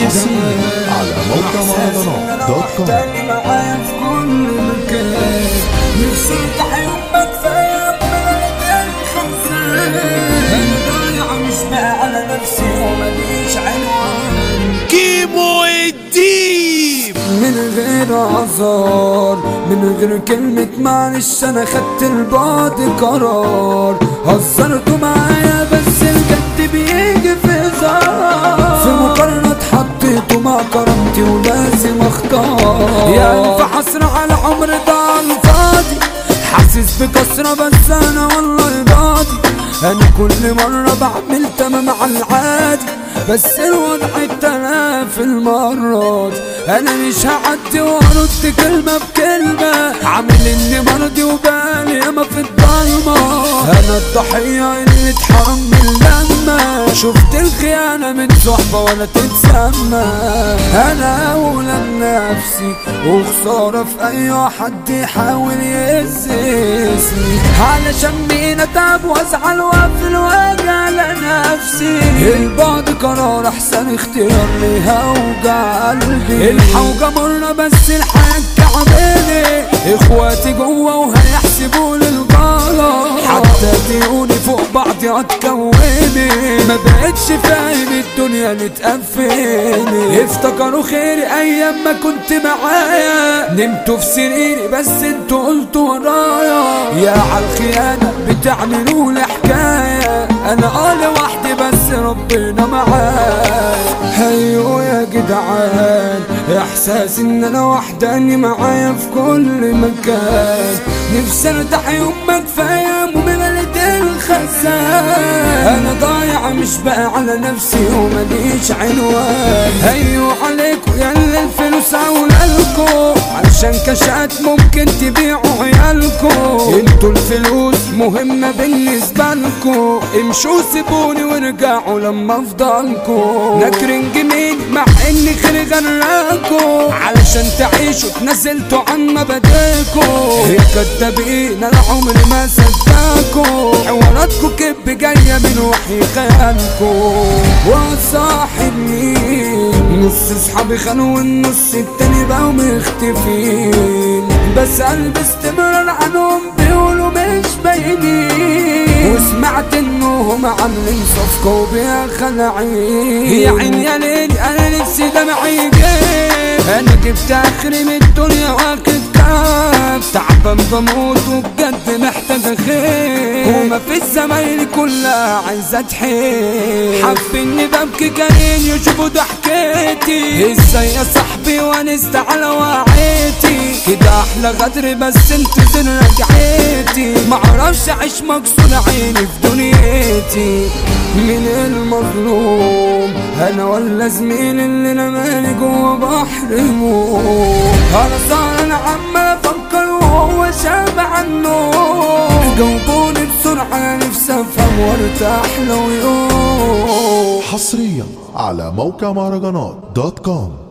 اكسكلوسيف على موقع مهرجانات دوت كوم تاني معايا في كل مكان نفسي تحبك فيا انا ضايع مش بقى على نفسي ومليش عنوان كيمو الديب من غير اعذار من غير كلمة معلش انا خدت البعد قرار هزرتوا معايا بس الجد بيجي في هزار في مقارنة اتحطيتوا مع كرامتي ولازم اختار يا الف حسرة على عمر ده الفاضي حاسس بكسرة بس انا والله راضي انا كل مرة بعمل تمام على العادي بس الوضع اتلاف المرات انا مش هعدي وارد كلمة بكلمة عامل اني مرضي وبالي ياما في الضلمة انا الضحية اللي اتحرم من لما شفت الخيانة من صحبة ولا تتسمى انا اولى بنفسي وخسارة في اي حد يحاول يهزسني علشان مين اتعب وازعل واقفل واجي على نفسي البعد قرار احسن اختيار ليها وجع قلبي الحوجة مرة بس الحياة كعباني اخواتي جوا وهيحسبوا لي الغلط حتى تقولي فوق بعض هتكوني ما بقتش فاهم الدنيا اللي تقفلني افتكروا خيري ايام ما كنت معايا نمتوا في سريري بس انتوا قلتوا ورايا يا عالخيانة بتعملوا لي حكاية انا اه لوحدي بس ربنا معايا ايوه يا جدعان احساس ان انا وحداني معايا في كل مكان نفسي ارتاح يوم ما كفايه مملة الخزان انا ضايع مش بقى على نفسي ومليش عنوان ايوه عليكم يا اللي الفلوس اولادكم علشان كشات ممكن تبيعوا عيالكم انتوا الفلوس مهمة بالنسبة لكم امشوا سيبوني وارجعوا لما افضلكم نكرن جميل مع اني خير غراكم علشان تعيشوا اتنزلتوا عن مبادئكم الكدابين انا عمري ما صدقكم حواراتكم كب جاية من وحي خيالكم وصاحب مين نص اصحابي خانوا والنص التاني بقوا مختفين بسأل باستمرار عنهم بيقولوا مش باينين وسمعت انهم عاملين صفقة وبيها خلعين يا عيني يا ليل انا نفسي دمعي يجيب انا جبت اخري من الدنيا واخد كاف تعبان بموت وبجد محتاج خير وما في الزمايل كلها عايزة تحيل حابيني ببكي جايين يشوفوا ضحكتي ازاي يا صاحبي وانست على وعيتي كده احلى غدر بس انتظر رجعتي معرفش اعيش مكسور عيني في دنيتي من المظلوم انا ولا زميلي اللي انا مالي جوا بحر موت انا صار انا عمال افكر وهو شاب عنه جاوبوني بسرعه انا نفسي افهم وارتاح لو يوم حصريا على موقع مهرجانات دوت كوم